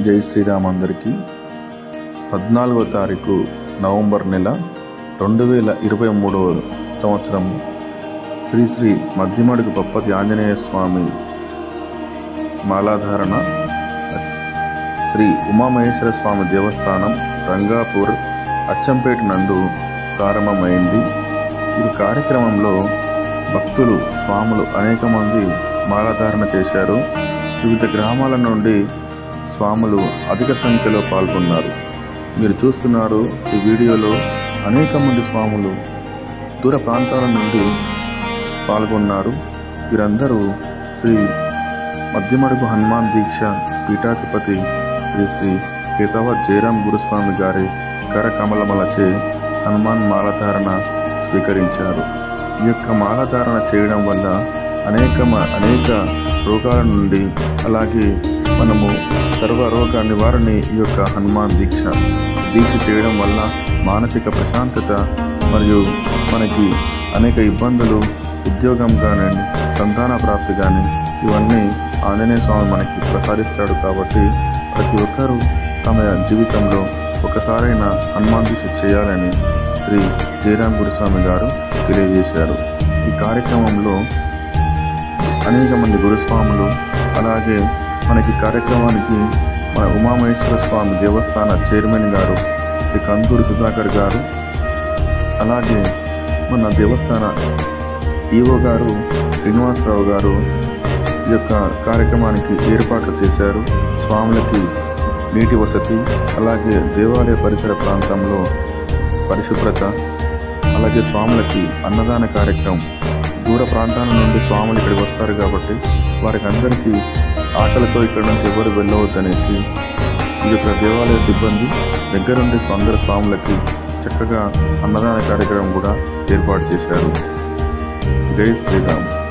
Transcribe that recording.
జై శ్రీరామ్ అందరికీ పద్నాలుగో తారీఖు నవంబర్ నెల రెండు వేల ఇరవై మూడవ సంవత్సరం శ్రీ శ్రీ మధ్యమడుగు పప్పతి ఆంజనేయ స్వామి మాలాధారణ శ్రీ ఉమామహేశ్వర స్వామి దేవస్థానం రంగాపూర్ అచ్చంపేట నందు ప్రారంభమైంది ఈ కార్యక్రమంలో భక్తులు స్వాములు అనేక మంది మాలాధారణ చేశారు వివిధ గ్రామాల నుండి స్వాములు అధిక సంఖ్యలో పాల్గొన్నారు మీరు చూస్తున్నారు ఈ వీడియోలో అనేక మంది స్వాములు దూర ప్రాంతాల నుండి పాల్గొన్నారు వీరందరూ శ్రీ మధ్యమడుగు హనుమాన్ దీక్ష పీఠాధిపతి శ్రీ శ్రీ కేతావత్ జయరాం గురుస్వామి గారి కర కమలమలచే హనుమాన్ మాలధారణ స్వీకరించారు ఈ యొక్క మాలధారణ చేయడం వల్ల అనేక మ- అనేక రోగాల నుండి అలాగే మనము సర్వ రోగ నివారణ ఈ యొక్క హనుమాన్ దీక్ష దీక్ష చేయడం వల్ల మానసిక ప్రశాంతత మరియు మనకి అనేక ఇబ్బందులు ఉద్యోగం కానివ్వండి సంతాన ప్రాప్తి కానీ ఇవన్నీ ఆంజనేయ స్వామి మనకి ప్రసాదిస్తాడు కాబట్టి ప్రతి ఒక్కరూ తమ జీవితంలో ఒకసారైనా హనుమాన్ దీక్ష చేయాలని శ్రీ జయరాం గురుస్వామి గారు తెలియజేశారు ఈ కార్యక్రమంలో అనేక మంది గురుస్వాములు అలాగే మనకి కార్యక్రమానికి మన ఉమామహేశ్వర స్వామి దేవస్థాన చైర్మన్ గారు శ్రీ కందూరు సుధాకర్ గారు అలాగే మన దేవస్థాన ఈవో గారు శ్రీనివాసరావు గారు ఈ యొక్క కార్యక్రమానికి ఏర్పాట్లు చేశారు స్వాములకి నీటి వసతి అలాగే దేవాలయ పరిసర ప్రాంతంలో పరిశుభ్రత అలాగే స్వాములకి అన్నదాన కార్యక్రమం దూర ప్రాంతాల నుండి స్వాములు ఇక్కడికి వస్తారు కాబట్టి వారికి అందరికీ ఆకలితో ఇక్కడ నుంచి ఎవరు వెళ్ళవద్దనేసి ఈ యొక్క దేవాలయ సిబ్బంది దగ్గరుండి అందరు స్వాములకి చక్కగా అన్నదాన కార్యక్రమం కూడా ఏర్పాటు చేశారు జై శ్రీరామ్